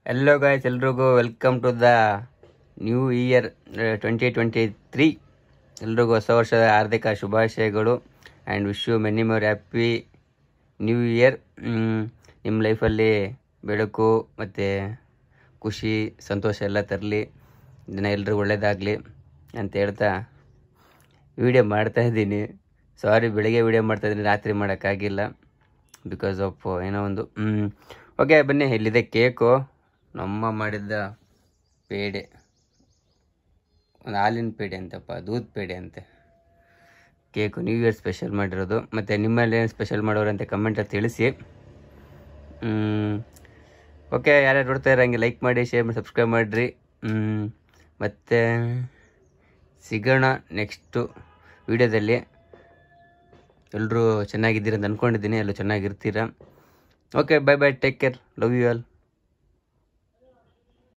ಎಲ್ಲೋ guys ಎಲ್ರಿಗೂ welcome to the new year twenty twenty three ಎಲ್ರಿಗೂ ಹೊಸ ವರ್ಷದ ಹಾರ್ದಿಕ ಶುಭಾಶಯಗಳು and wish you many more happy new year ನಿಮ್ಮ ಲೈಫಲ್ಲಿ ಬೆಳಕು ಮತ್ತು ಖುಷಿ ಸಂತೋಷ ಎಲ್ಲ ತರಲಿ ದಿನ ಎಲ್ರಿಗೂ ಒಳ್ಳೇದಾಗಲಿ ಅಂತ ಹೇಳ್ತಾ ವಿಡಿಯೋ ಮಾಡ್ತಾ ಇದ್ದೀನಿ ಸಾರಿ ಬೆಳಿಗ್ಗೆ ವಿಡಿಯೋ ಮಾಡ್ತಾ ಇದ್ದೀನಿ ರಾತ್ರಿ ಮಾಡೋಕ್ಕಾಗಿಲ್ಲ ಬಿಕಾಸ್ ಆಫ್ ಏನೋ ಒಂದು ಓಕೆ ಬನ್ನಿ ಇಲ್ಲಿದೆ ಕೇಕು ನಮ್ಮ ಮಾಡಿದ್ದ ಪೇಡೆ ಒಂದು ಹಾಲಿನ ಪೇಡೆ ಅಂತಪ್ಪ ದೂದ್ ಪೇಡೆ ಅಂತೆ ಕೇಕು ನ್ಯೂ ಇಯರ್ ಸ್ಪೆಷಲ್ ಮಾಡಿರೋದು ಮತ್ತು ನಿಮ್ಮಲ್ಲಿ ಏನು ಸ್ಪೆಷಲ್ ಮಾಡೋರು ಅಂತ ಕಮೆಂಟಲ್ಲಿ ತಿಳಿಸಿ ಓಕೆ ಯಾರ್ಯಾರು ನೋಡ್ತಾ ಇರೋಂಗೆ ಲೈಕ್ ಮಾಡಿ ಶೇರ್ ಮಾಡಿ ಸಬ್ಸ್ಕ್ರೈಬ್ ಮಾಡಿರಿ ಮತ್ತು ಸಿಗೋಣ ನೆಕ್ಸ್ಟು ವಿಡಿಯೋದಲ್ಲಿ ಎಲ್ಲರೂ ಚೆನ್ನಾಗಿದ್ದೀರ ಅಂತ ಅಂದ್ಕೊಂಡಿದ್ದೀನಿ ಎಲ್ಲರೂ ಚೆನ್ನಾಗಿರ್ತೀರ okay bye bye take care love you all